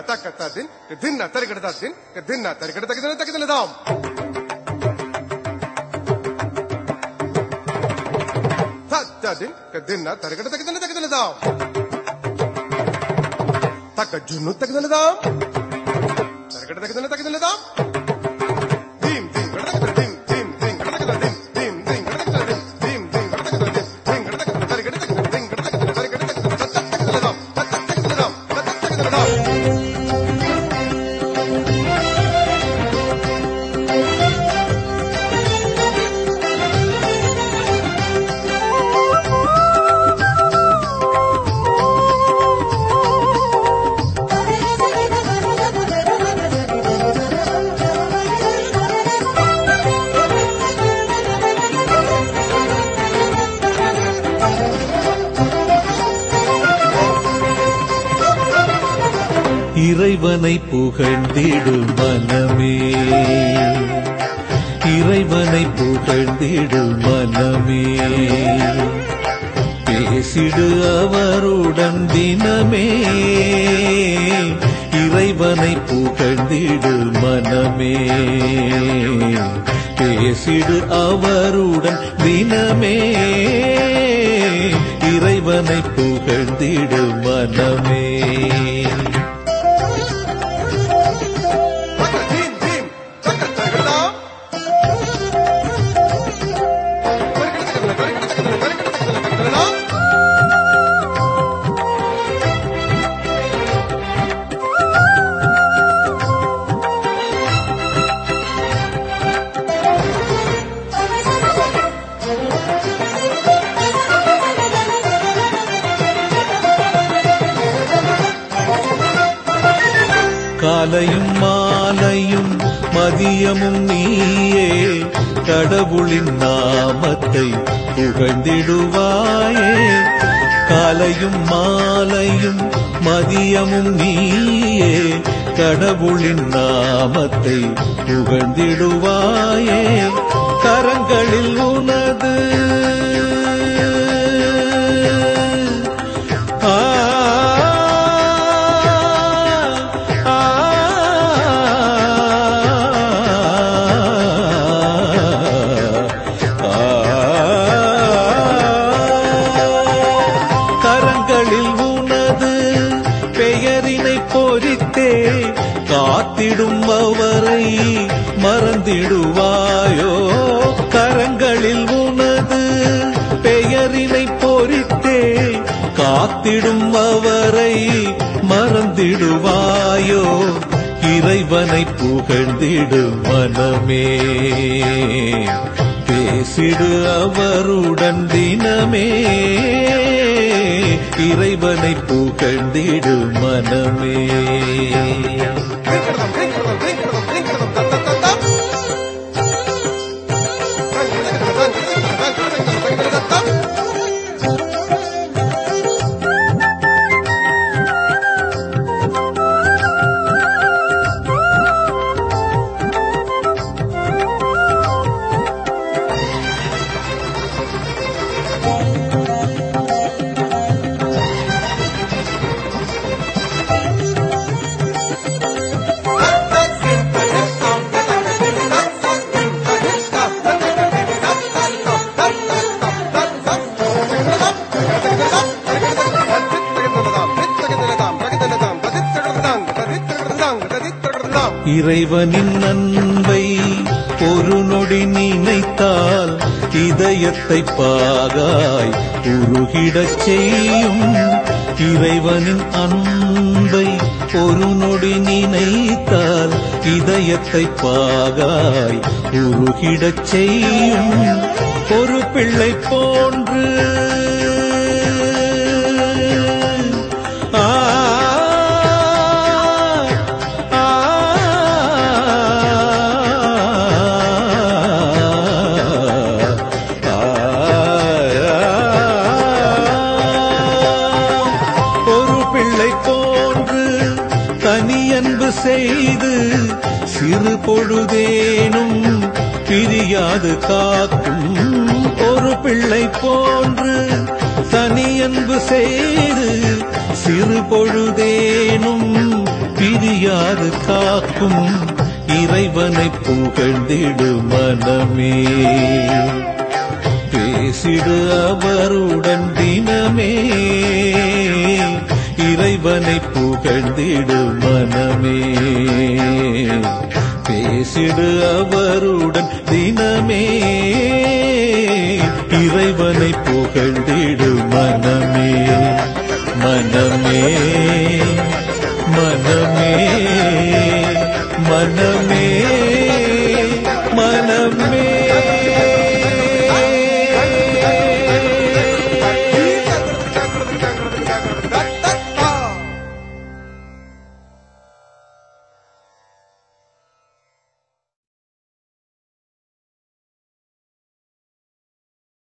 తక్క తదిన్ దిన్న తరిగడ తదిన్ దిన్న తరిగడ తగిన తగినదాం తదిన్ దిన్న తరిగడ తగిన తగినదాం తక్క జున్ను తగినదాం తరిగడ తగిన తగినదాం dim dim gada gada dim dim dim gada gada dim dim dim gada gada dim dim dim gada gada dim dim gada gada tari gada gada dim gada gada tari gada gada tat tat tat gada dam tat tat tat gada dam tat tat tat gada dam இறைவனை புகழ்ந்திடு மனமே இறைவனை புகழ்ந்திடு மனமே பேசிடு அவருடன் தினமே இறைவனை புகழ்ந்திடு மனமே பேசிடு அவருடன் தினமே இறைவனை புகழ்ந்திடு மனமே taka dim dim taka tari gada dam tari gada gada tari gada gada tari gada gada tari gada gada dam காலையும் மாலையும் மதியமும் நீயே கடவுளின் நாமத்தை புகழ்ந்திடுவாயே காலையும் மாலையும் மதியமும் நீயே கடவுளின் நாமத்தை புகழ்ந்திடுவாயே கரங்களில் உனது ஆ ஆ கரங்களில் உனது பெயரினை பொறித்தே காத்திடும் அவரை மறந்திடுவாயோ கரங்களில் உனது பெயரினை பொறித்தே காத்திடும் அவரை மறந்திடுவாயோ இறைவனை புகழ்ந்திடு மனமே பேசிடு அவருடன் தினமே இறைவனை புகழ்ந்திடு மனமே Drink it up, drink it up, drink it up, drink it up, tap, tap, tap, tap. இறைவனின் அன்பை ஒரு நொடி நினைத்தால் இதயத்தை பாகாய் உருகிடச் செய்யும் இறைவனின் அன்பை ஒரு நொடி நினைத்தால் இதயத்தை பாகாய் உருகிடச் செய்யும் ஒரு பிள்ளை போன்று ஆ ஆ ஒரு பிள்ளை போன்று தனியன்பு செய்து சிறு பொழுதேனும் பிரியாது காக்கும் ஒரு பிள்ளை போன்று தனியன்பு செய்து சிறு பொழுதேனும் பிரி பிரியாது காக்கும் இறைவனை புகழ்ந்திடு மனமே பேசிடு அவருடன் தினமே இறைவனை புகழ்ந்திடு மனமே பேசிடு அவருடன் தினமே இறைவனை புகழ்ந்திடு மனமே மனமே மனமே மனமே